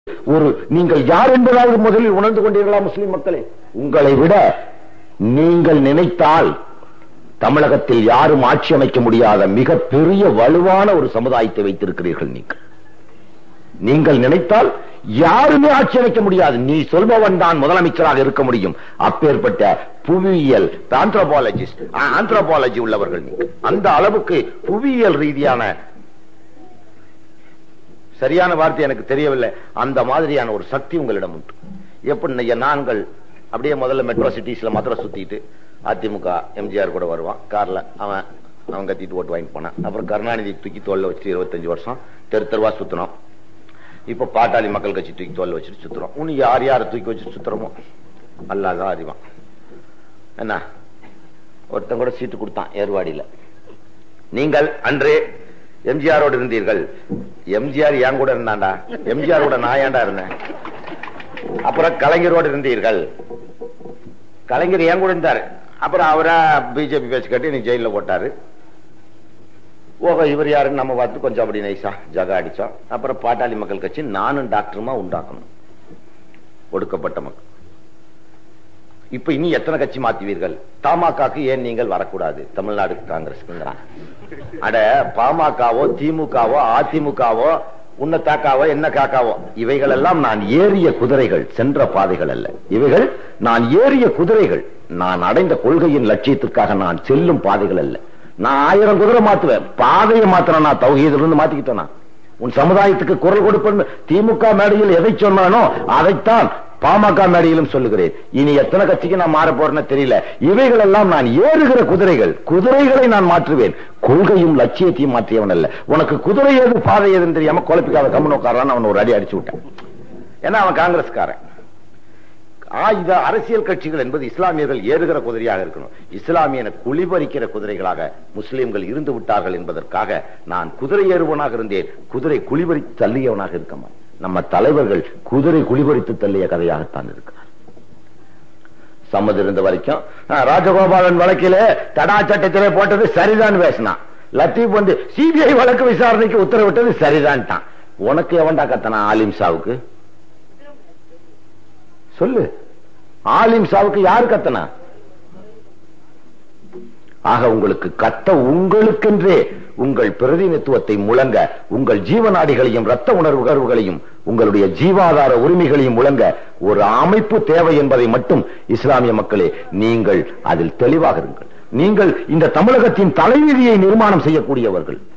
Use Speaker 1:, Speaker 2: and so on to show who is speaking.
Speaker 1: ஒரு நீங்கள் யார் என்பதாவது முதலில் உணர்ந்து கொண்டீர்களா முஸ்லிம் மக்களே உங்களை விட நீங்கள் நினைத்தால் தமிழகத்தில் யாரும் ஆட்சி அமைக்க முடியாத மிக பெரிய வலுவான ஒரு சமுதாயத்தை வைத்திருக்கிறீர்கள் நீங்கள் நீங்கள் நினைத்தால் யாருமே ஆட்சி அமைக்க முடியாது நீ சொல்பவன் தான் முதலமைச்சராக இருக்க முடியும் அப்பேற்பட்ட புவியியல் ஆந்த்ரோபாலஜிஸ்ட் ஆந்த்ரோபாலஜி உள்ளவர்கள் நீங்க அந்த அளவுக்கு புவியியல் ரீதியான சரியான வார்த்தை எனக்கு தெரியவில்லை அந்த மாதிரியான ஒரு சக்தி உங்களிடம் உண்டு எப்படி நான்கள் அப்படியே முதல்ல மெட்ரோ சிட்டிஸ்ல மாத்திரம் சுத்திட்டு அதிமுக எம்ஜிஆர் கூட வருவான் கார்ல அவன் அவன் கத்திட்டு ஓட்டு வாங்கி போனான் அப்புறம் கருணாநிதி தூக்கி தோல்ல வச்சு இருபத்தஞ்சு வருஷம் தெரு தெருவா சுத்தினோம் இப்ப பாட்டாளி மக்கள் கட்சி தூக்கி தோல்ல வச்சுட்டு சுத்துறோம் உனி யார் யாரை தூக்கி வச்சு சுத்துறோமோ அல்லாதான் அறிவான் என்ன ஒருத்தன் கூட சீட்டு கொடுத்தான் ஏர்வாடியில நீங்கள் அன்றே எம்ஜிஆரோடு இருந்தீர்கள் எம்ஜிஆர் என் கூட இருந்தாண்டா எம்ஜிஆர் கூட நான் ஏன்டா இருந்தேன் அப்புறம் கலைஞரோடு இருந்தீர்கள் கலைஞர் என் கூட இருந்தாரு அப்புறம் அவரா பிஜேபி பேச்சு கட்டி நீ ஜெயில போட்டாரு ஓஹோ இவர் யாருன்னு நம்ம பார்த்து கொஞ்சம் அப்படி நைசா ஜகா அடிச்சோம் அப்புறம் பாட்டாளி மக்கள் கட்சி நானும் டாக்டருமா உண்டாக்கணும் ஒடுக்கப்பட்ட மக்கள் இப்ப இனி எத்தனை கட்சி மாத்துவீர்கள் தமாகாக்கு ஏன் நீங்கள் வரக்கூடாது தமிழ்நாடு காங்கிரஸ் அட பாமகவோ திமுகவோ அதிமுகவோ உன்ன தாக்காவோ என்ன காக்காவோ இவைகள் எல்லாம் நான் ஏறிய குதிரைகள் சென்ற பாதைகள் அல்ல இவைகள் நான் ஏறிய குதிரைகள் நான் அடைந்த கொள்கையின் லட்சியத்துக்காக நான் செல்லும் பாதைகள் அல்ல நான் ஆயிரம் குதிரை மாத்துவேன் பாதையை மாத்திரம் நான் தௌஹீதுல இருந்து மாத்திக்கிட்டேன் நான். உன் சமுதாயத்துக்கு குரல் கொடுப்பேன் திமுக மேடையில் எதை சொன்னானோ அதைத்தான் பாமக மேடையிலும் சொல்லுகிறேன் இனி எத்தனை கட்சிக்கு நான் மாற போறேன்னு தெரியல இவைகள் எல்லாம் நான் ஏறுகிற குதிரைகள் குதிரைகளை நான் மாற்றுவேன் கொள்கையும் லட்சியத்தையும் மாற்றியவன் அல்ல உனக்கு குதிரை எது பாதை எதுன்னு தெரியாம குழப்பிக்காத கம்மன் உட்காரான்னு அவன் ஒரு அடி அடிச்சு விட்டான் ஏன்னா அவன் காங்கிரஸ்காரன் ஆயுத அரசியல் கட்சிகள் என்பது இஸ்லாமியர்கள் ஏறுகிற குதிரையாக இருக்கணும் இஸ்லாமியனை குளிபறிக்கிற குதிரைகளாக முஸ்லிம்கள் இருந்து விட்டார்கள் என்பதற்காக நான் குதிரை ஏறுவனாக இருந்தேன் குதிரை குளிபறித்து தள்ளியவனாக இருக்க மாட்டேன் நம்ம தலைவர்கள் குதிரை குளிபறித்து தள்ளிய கதையாகத்தான் இருக்கிறார் சம்மது இருந்த வரைக்கும் ஆ, ராஜகோபாலன் வழக்கிலே தடா சட்டத்திலே போட்டது சரிதான் பேசினான் லத்தீப் வந்து சிபிஐ வழக்கு விசாரணைக்கு உத்தரவிட்டது சரிதான்ட்டான் உனக்கு எவன்டா கத்தனா ஆலிம் ஷாவுக்கு சொல்லு ஆலிம் ஷாவுக்கு யார் கத்தனா ஆக உங்களுக்கு கத்த உங்களுக்கென்றே உங்கள் பிரதிநிதித்துவத்தை முழங்க உங்கள் ஜீவநாடிகளையும் ரத்த உணர்வு உணர்வுகளையும் உங்களுடைய ஜீவாதார உரிமைகளையும் முழங்க ஒரு அமைப்பு தேவை என்பதை மட்டும் இஸ்லாமிய மக்களே நீங்கள் அதில் தெளிவாக இருங்கள் நீங்கள் இந்த தமிழகத்தின் தலைவிதியை நிர்மாணம் செய்யக்கூடியவர்கள்